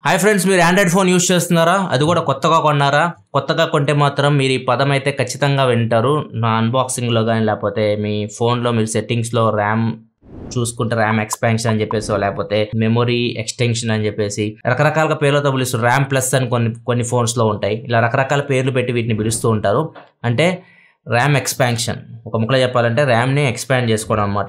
hi friends మీరు android phone use చేస్తున్నారా అది కూడా కొత్తగా కొన్నారా కొత్తగా కొంటే మాత్రం మీరు ఈ పదం అయితే ఖచ్చితంగా వింటారు నా అన్బాక్సింగ్లో కానీ లేకపోతే మీ ఫోన్లో మీరు సెట్టింగ్స్లో ర్యామ్ చూసుకుంటే ర్యామ్ ఎక్స్పాన్షన్ అని చెప్పేసి లేకపోతే మెమొరీ ఎక్స్టెన్షన్ అని చెప్పేసి రకరకాలుగా పేర్లతో పిలుస్తారు ర్యామ్ ప్లస్ అని కొన్ని కొన్ని ఫోన్స్లో ఉంటాయి ఇలా రకరకాల పేర్లు పెట్టి వీటిని పిలుస్తూ ఉంటారు అంటే ర్యామ్ ఎక్స్పాన్షన్ ఒక ముక్కలో చెప్పాలంటే ర్యామ్ని ఎక్స్పాండ్ చేసుకోవడం అనమాట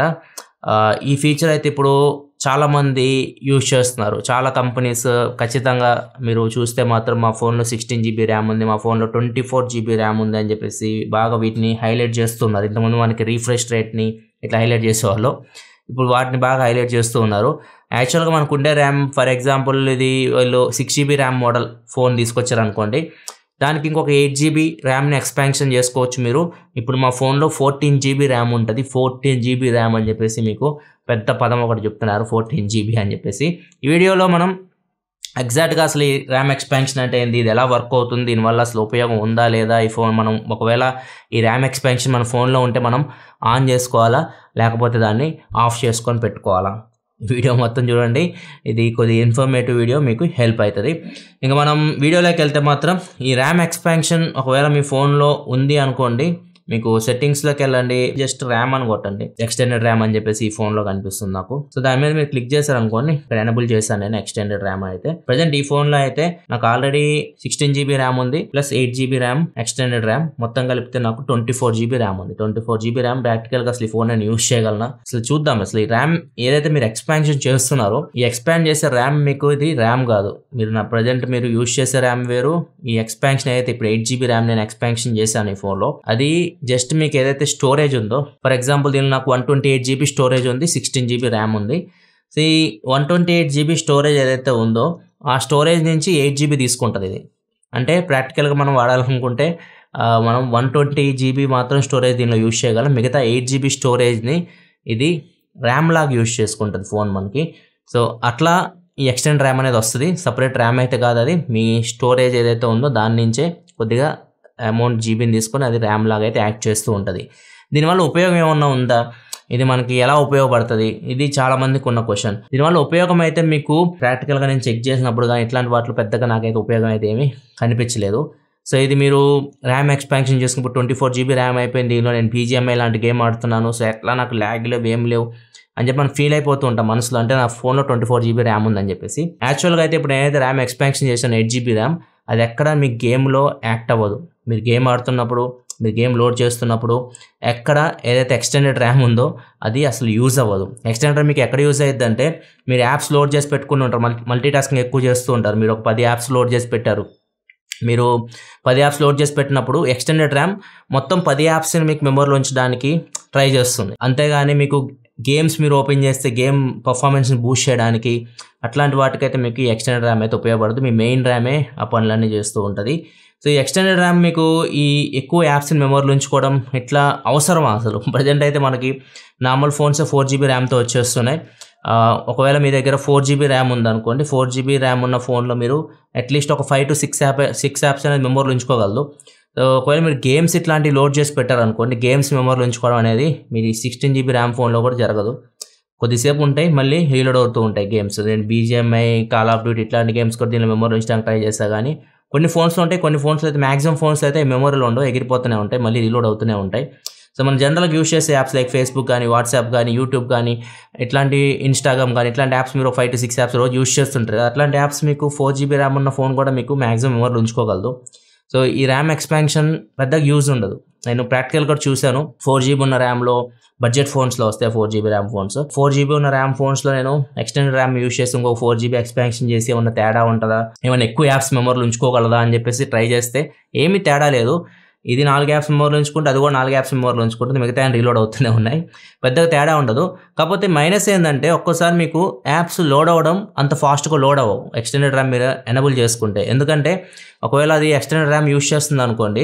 ఈ ఫీచర్ అయితే ఇప్పుడు చాలామంది యూజ్ చేస్తున్నారు చాలా కంపెనీస్ ఖచ్చితంగా మీరు చూస్తే మాత్రం మా ఫోన్లో సిక్స్టీన్ జీబీ ర్యామ్ ఉంది మా ఫోన్లో ట్వంటీ ఫోర్ జీబీ ర్యామ్ ఉంది అని చెప్పేసి బాగా వీటిని హైలైట్ చేస్తున్నారు ఇంతకుముందు మనకి రీఫ్రెష్ రేట్ని ఇట్లా హైలైట్ చేసేవాళ్ళు ఇప్పుడు వాటిని బాగా హైలైట్ చేస్తూ ఉన్నారు యాక్చువల్గా మనకు ఉండే ర్యామ్ ఫర్ ఎగ్జాంపుల్ ఇది వీళ్ళు six GB RAM model phone తీసుకొచ్చారు అనుకోండి దానికి ఇంకొక ఎయిట్ జీబీ ర్యామ్ని ఎక్స్పాన్షన్ చేసుకోవచ్చు మీరు ఇప్పుడు మా ఫోన్లో ఫోర్టీన్ జీబీ ర్యామ్ ఉంటుంది ఫోర్టీన్ జీబీ ర్యామ్ అని చెప్పేసి మీకు పెద్ద పదం ఒకటి చెప్తున్నారు ఫోర్టీన్ జీబీ అని చెప్పేసి ఈ వీడియోలో మనం ఎగ్జాక్ట్గా అసలు ఈ ర్యామ్ ఎక్స్పాన్షన్ అంటే ఏంది ఇది ఎలా వర్క్ అవుతుంది దీనివల్ల అసలు ఉపయోగం ఉందా లేదా ఈ ఫోన్ మనం ఒకవేళ ఈ ర్యామ్ ఎక్స్పాన్షన్ మన ఫోన్లో ఉంటే మనం ఆన్ చేసుకోవాలా లేకపోతే దాన్ని ఆఫ్ చేసుకొని పెట్టుకోవాలా వీడియో మొత్తం చూడండి ఇది కొద్ది ఇన్ఫర్మేటివ్ వీడియో మీకు హెల్ప్ అవుతుంది ఇంకా మనం వీడియోలోకి వెళ్తే మాత్రం ఈ ర్యామ్ ఎక్స్పాన్షన్ ఒకవేళ మీ ఫోన్లో ఉంది అనుకోండి మీకు సెట్టింగ్స్లోకి వెళ్ళండి జస్ట్ ర్యామ్ అని కొట్టండి ఎక్స్టెండెడ్ ర్యామ్ అని చెప్పేసి ఈ ఫోన్లో కనిపిస్తుంది నాకు సో దాని మీద మీరు క్లిక్ చేశారు అనుకోండి ఇక్కడ ఎనబుల్ చేశాను నేను ఎక్స్టెండెడ్ ర్యామ్ అయితే ప్రజెంట్ ఈ ఫోన్లో అయితే నాకు ఆల్రెడీ సిక్స్టీన్ జీబీ ర్యామ్ ఉంది plus eight GB RAM extended RAM మొత్తం కలిపితే నాకు ట్వంటీ ఫోర్ జీబీ ర్యామ్ ఉంది ట్వంటీ ఫోర్ జీబీ ర్యామ్ ప్రాక్టికల్గా అసలు ఈ ఫోన్ నేను యూస్ చేయగలనా అసలు చూద్దాం అసలు ఈ ర్యామ్ ఏదైతే మీరు ఎక్స్పాన్షన్ చేస్తున్నారో ఈ ఎక్స్పాండ్ చేసే ర్యామ్ మీకు ఇది ర్యామ్ కాదు మీరు నా ప్రజెంట్ మీరు యూస్ చేసే ర్యామ్ వేరు ఈ ఎక్స్పాన్షన్ అయితే ఇప్పుడు ఎయిట్ జీబీ ర్యామ్ నేను ఎక్స్పాన్షన్ చేశాను ఈ ఫోన్లో అది జస్ట్ మీకు ఏదైతే స్టోరేజ్ ఉందో ఫర్ ఎగ్జాంపుల్ దీనిలో నాకు one twenty eight GB storage ఉంది సిక్స్టీన్ జీబీ ర్యామ్ ఉంది సో ఈ one twenty eight GB storage ఏదైతే ఉందో ఆ స్టోరేజ్ నుంచి ఎయిట్ జీబీ తీసుకుంటుంది ఇది అంటే ప్రాక్టికల్గా మనం వాడాలనుకుంటే మనం వన్ ట్వంటీ జీబీ మాత్రం స్టోరేజ్ దీనిలో యూజ్ చేయగలం మిగతా ఎయిట్ జీబీ స్టోరేజ్ని ఇది ర్యామ్ లాగా యూజ్ చేసుకుంటుంది ఫోన్ మనకి సో అట్లా ఈ ఎక్స్టెండ్ ర్యామ్ అనేది వస్తుంది సపరేట్ ర్యామ్ అయితే కాదు అది మీ స్టోరేజ్ ఏదైతే ఉందో దాని నుంచే కొద్దిగా అమౌంట్ జీబీని తీసుకొని అది ర్యామ్ లాగా అయితే యాక్ట్ చేస్తూ ఉంటుంది దీనివల్ల ఉపయోగం ఏమన్నా ఉందా ఇది మనకి ఎలా ఉపయోగపడుతుంది ఇది చాలా మందికి ఉన్న క్వశ్చన్ దీనివల్ల ఉపయోగం అయితే మీకు ప్రాక్టికల్గా నేను చెక్ చేసినప్పుడు కానీ ఇట్లాంటి వాటిలో పెద్దగా నాకైతే ఉపయోగం అయితే ఏమీ కనిపించలేదు సో ఇది మీరు ర్యామ్ ఎక్స్పాన్షన్ చేసుకున్నప్పుడు ట్వంటీ ఫోర్ జీబీ ర్యామ్ అయిపోయింది దీనిలో నేను పీజీఎంఐ లాంటి గేమ్ ఆడుతున్నాను సో ఎట్లా నాకు ల్యాగ్ లేవు ఏం లేవు అని చెప్పి మనం ఫీల్ అయిపోతూ ఉంటాం మనసులో అంటే నా ఫోన్లో ట్వంటీ ఫోర్ జీబీ ర్యామ్ ఉందని చెప్పేసి యాక్చువల్గా అయితే ఇప్పుడు నేనైతే ర్యామ్ ఎక్స్పాన్షన్ చేశాను ఎయిట్ జీబీ ర్యామ్ అది ఎక్కడ మీ గేమ్లో యాక్ట్ అవ్వదు మీరు గేమ్ ఆడుతున్నప్పుడు మీరు గేమ్ లోడ్ చేస్తున్నప్పుడు ఎక్కడ ఏదైతే ఎక్స్టెండెడ్ ర్యామ్ ఉందో అది అసలు యూజ్ అవ్వదు ఎక్స్టెండెడ్ మీకు ఎక్కడ యూజ్ అయ్యిద్ది అంటే మీరు యాప్స్ లోడ్ చేసి పెట్టుకుని ఉంటారు మల్టీ మల్టీ టాస్కింగ్ ఎక్కువ చేస్తూ ఉంటారు మీరు ఒక పది యాప్స్ లోడ్ చేసి పెట్టారు మీరు పది యాప్స్ లోడ్ చేసి పెట్టినప్పుడు ఎక్స్టెండెడ్ ర్యామ్ మొత్తం పది యాప్స్ని మీకు మెమరీలో ఉంచడానికి ట్రై చేస్తుంది అంతేగాని మీకు గేమ్స్ మీరు ఓపెన్ చేస్తే గేమ్ పర్ఫార్మెన్స్ని బూస్ట్ చేయడానికి అట్లాంటి వాటికైతే మీకు ఈ ఎక్స్టెండెడ్ ర్యామ్ అయితే ఉపయోగపడదు మీ మెయిన్ ర్యామే ఆ పనులన్నీ చేస్తూ ఉంటుంది సో ఈ ఎక్స్టెండెడ్ ర్యామ్ మీకు ఈ ఎక్కువ యాప్స్ని మెమరీలో ఉంచుకోవడం ఇట్లా అవసరమా అసలు ప్రజెంట్ అయితే మనకి నార్మల్ ఫోన్స్ ఫోర్ జీబీ ర్యామ్తో వచ్చేస్తున్నాయి ఒకవేళ మీ దగ్గర ఫోర్ జీబీ ర్యామ్ ఉందనుకోండి ఫోర్ జీబీ ర్యామ్ ఉన్న ఫోన్లో మీరు అట్లీస్ట్ ఒక five to six app six apps అనేది మెమరీలో ఉంచుకోగలదు ఒకవేళ మీరు గేమ్స్ ఇట్లాంటివి లోడ్ చేసి పెట్టారనుకోండి గేమ్స్ మెమరీలో ఉంచుకోవడం అనేది మీరు సిక్స్టీన్ జీబీ ర్యామ్ ఫోన్లో కూడా జరగదు కొద్దిసేపు ఉంటాయి మళ్ళీ రీలోడ్ అవుతూ ఉంటాయి గేమ్స్ నేను బీజిఎంఐ కాల్ ఆఫ్ డ్యూటీ ఇట్లాంటి గేమ్స్ కూడా దీనిలో మెమరీ ఉంచడానికి ట్రై చేస్తా కానీ కొన్ని ఫోన్స్లో ఉంటాయి కొన్ని ఫోన్స్లో అయితే మాక్సిమం ఫోన్స్ అయితే మెమరీలో ఉండవు ఎగిరిపోతూనే ఉంటాయి మళ్ళీ రీలోడ్ అవుతూనే ఉంటాయి సో మనం జనరల్గా యూస్ చేసే యాప్స్ లైక్ ఫేస్బుక్ కానీ వాట్సాప్ కానీ యూట్యూబ్ కానీ ఇట్లాంటి ఇన్స్టాగ్రామ్ కానీ ఇట్లాంటి యాప్స్ మీరు ఫైవ్ టు సిక్స్ యాప్స్ రోజు యూస్ చేస్తుంటారు అట్లాంటి యాప్స్ మీకు ఫోర్ జీబీ ర్యామ్ ఉన్న ఫోన్ కూడా మీకు మాక్సిమం మెమరీలో ఉంచుకోగలదు సో ఈ ర్యామ్ ఎక్స్పాన్షన్ పెద్దగా యూజ్ ఉండదు నేను ప్రాక్టికల్ కూడా చూశాను ఫోర్ జీబీ ఉన్న ర్యామ్లో బడ్జెట్ ఫోన్స్లో వస్తాయి four GB RAM phones four GB ఉన్న ర్యామ్ ఫోన్స్లో నేను ఎక్స్టెండెడ్ ర్యామ్ యూస్ చేసి ఇంకో ఫోర్ జీబీ ఎక్స్పాన్షన్ చేసి ఏమన్నా తేడా ఉంటుందా ఏమైనా ఎక్కువ యాప్స్ మెమరీలు ఉంచుకోగలదా అని చెప్పేసి ట్రై చేస్తే ఏమీ తేడా లేదు ఇది నాలుగు యాప్స్ మెమరీలో ఉంచుకుంటే అది కూడా నాలుగు యాప్స్ మెమరీలో ఉంచుకుంటుంది మిగతా రీలోడ్ అవుతూనే ఉన్నాయి పెద్దగా తేడా ఉండదు కాకపోతే మైనస్ ఏంటంటే ఒక్కోసారి మీకు యాప్స్ లోడ్ అవ్వడం అంత ఫాస్ట్గా లోడ్ అవ్వవు ఎక్స్టెండెడ్ ర్యామ్ మీరు ఎనబుల్ చేసుకుంటే ఎందుకంటే ఒకవేళ అది ఎక్స్టెండెడ్ ర్యామ్ యూస్ చేస్తుంది అనుకోండి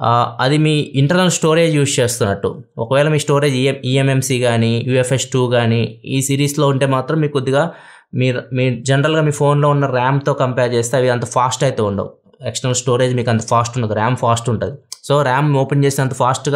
అది మీ ఇంటర్నల్ స్టోరేజ్ యూస్ చేస్తున్నట్టు ఒకవేళ మీ స్టోరేజ్ ఈఎం ఈఎంఎంసీ కానీ యూఎఫ్ఎస్ టూ కానీ ఈ సిరీస్లో ఉంటే మాత్రం మీకు కొద్దిగా మీరు మీ జనరల్గా మీ ఫోన్లో ఉన్న ర్యామ్తో కంపేర్ చేస్తే అవి అంత ఫాస్ట్ అయితే ఉండవు ఎక్స్టర్నల్ స్టోరేజ్ మీకు అంత ఫాస్ట్ ఉండదు ర్యామ్ ఫాస్ట్ ఉంటుంది సో ర్యామ్ ఓపెన్ చేసినంత ఫాస్ట్గా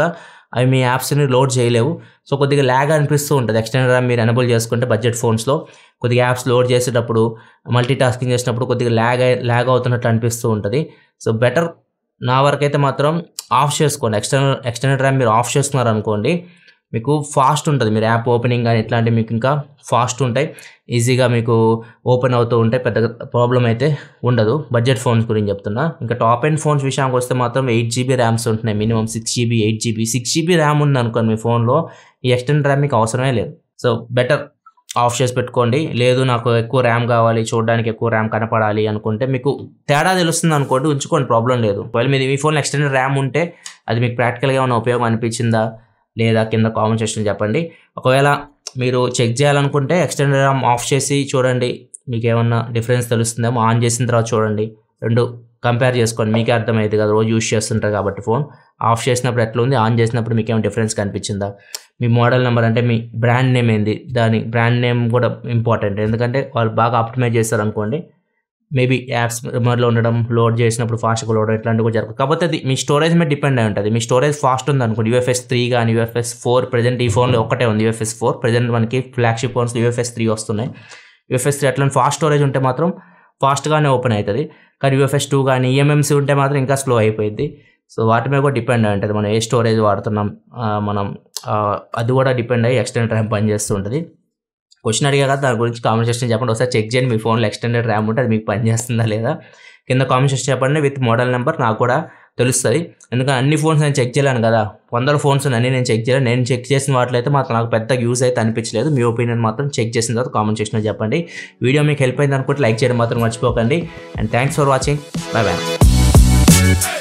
అవి మీ యాప్స్ని లోడ్ చేయలేవు సో కొద్దిగా ల్యాగ్ అనిపిస్తూ ఉంటుంది ఎక్స్టెండెడ్ ర్యామ్ మీరు ఎనబుల్ చేసుకుంటే బడ్జెట్ ఫోన్స్లో కొద్దిగా యాప్స్ లోడ్ చేసేటప్పుడు మల్టీ టాస్కింగ్ చేసినప్పుడు కొద్దిగా ల్యాగ్ ల్యాగ్ అవుతున్నట్టు అనిపిస్తూ ఉంటుంది సో బెటర్ నా వరకు అయితే మాత్రం ఆఫ్ చేసుకోండి ఎక్స్టర్నల్ ఎక్స్టెండెడ్ ర్యామ్ మీరు ఆఫ్ చేసుకున్నారు అనుకోండి మీకు ఫాస్ట్ ఉంటుంది మీరు యాప్ ఓపెనింగ్ కానీ ఇట్లాంటివి మీకు ఇంకా ఫాస్ట్ ఉంటాయి ఈజీగా మీకు ఓపెన్ అవుతూ ఉంటాయి పెద్ద ప్రాబ్లం అయితే ఉండదు బడ్జెట్ ఫోన్స్ గురించి చెప్తున్నా ఇంకా టాప్ ఎండ్ ఫోన్స్ విషయానికి వస్తే మాత్రం ఎయిట్ జీబీ ర్యామ్స్ ఉంటున్నాయి minimum six GB eight GB six GB RAM ఉంది అనుకోండి మీ ఫోన్లో ఈ ఎక్స్టెండ్ ర్యామ్ మీకు అవసరమే లేదు సో బెటర్ ఆఫ్ చేసి పెట్టుకోండి లేదు నాకు ఎక్కువ ర్యామ్ కావాలి చూడడానికి ఎక్కువ ర్యామ్ కనపడాలి అనుకుంటే మీకు తేడా తెలుస్తుంది అనుకోండి ఉంచుకోండి ప్రాబ్లం లేదు ఒకవేళ మీది మీ ఫోన్లో ఎక్స్టెండెడ్ ర్యామ్ ఉంటే అది మీకు ప్రాక్టికల్గా ఏమైనా ఉపయోగం అనిపించిందా లేదా కింద కామెంట్ సెక్షన్ చెప్పండి ఒకవేళ మీరు చెక్ చేయాలనుకుంటే ఎక్స్టెండెడ్ ర్యామ్ ఆఫ్ చేసి చూడండి మీకు ఏమన్నా డిఫరెన్స్ తెలుస్తుందేమో ఆన్ చేసిన తర్వాత చూడండి రెండు కంపేర్ చేసుకోండి మీకే అర్థమైంది కదా రోజు యూస్ చేస్తుంటారు కాబట్టి ఫోన్ ఆఫ్ చేసినప్పుడు ఎట్లా ఉంది ఆన్ చేసినప్పుడు మీకు ఏమైనా డిఫరెన్స్ కనిపించిందా మీ మోడల్ నెంబర్ అంటే మీ బ్రాండ్ నేమ్ ఏంది దాని బ్రాండ్ నేమ్ కూడా ఇంపార్టెంట్ ఎందుకంటే వాళ్ళు బాగా ఆప్టిమైజ్ చేస్తారు అనుకోండి మేబీ యాప్స్ మెమరీలో ఉండడం లోడ్ చేసినప్పుడు ఫాస్ట్గా లోడ్ ఇట్లాంటివి కూడా జరుగుతుంది కాకపోతే అది మీ స్టోరేజ్ మీద డిపెండ్ అయి ఉంటుంది మీ స్టోరేజ్ ఫాస్ట్ ఉంది అనుకోండి యూఎఫ్ఎస్ త్రీ కానీ యూఎఫ్ఎస్ ఫోర్ ప్రజెంట్ ఈ ఫోన్లో ఒకటే ఉంది యూఎఫ్ఎస్ ఫోర్ ప్రజెంట్ మనకి ఫ్లాగ్షిప్ ఫోన్స్ యూఎఫ్ఎస్ త్రీ వస్తున్నాయి యూఎఫ్ఎస్ త్రీ అట్లా ఫాస్ట్ స్టోరేజ్ ఉంటే మాత్రం ఫాస్ట్గానే ఓపెన్ అవుతుంది కానీ యూఎఫ్ఎస్ టూ కానీ ఈఎంఎంసీ ఉంటే మాత్రం ఇంకా స్లో అయిపోయింది సో వాటి మీద కూడా డిపెండ్ అయి ఉంటుంది మనం ఏ స్టోరేజ్ వాడుతున్నాం ఆ, మనం ఆ, అది కూడా డిపెండ్ అయ్యి ఎక్స్టెండ్ ర్యామ్ పనిచేస్తూ ఉంటుంది క్వశ్చన్ అడిగా కదా దాని గురించి కామెంట్ సెక్షన్ చెప్పండి ఒకసారి చెక్ చేయండి మీ ఫోన్లో ఎక్స్టెండెడ్ ర్యామ్ ఉంటే అది మీకు పనిచేస్తుందా లేదా కింద కామెంట్ సెక్షన్ చెప్పండి విత్ మోడల్ నెంబర్ నాకు కూడా తెలుస్తుంది ఎందుకంటే అన్ని ఫోన్స్ నేను చెక్ చేయలేను కదా వందల ఫోన్స్ అన్ని నేను చెక్ చేయలేను నేను చెక్ చేసిన వాటిలో అయితే మాత్రం నాకు పెద్ద యూజ్ అయితే అనిపించలేదు మీ ఒపీనియన్ మాత్రం చెక్ చేసిన తర్వాత కామెంట్ సెక్షన్లో చెప్పండి వీడియో మీకు హెల్ప్ అయింది అనుకుంటే లైక్ చేయడం మాత్రం మర్చిపోకండి and thanks for watching bye bye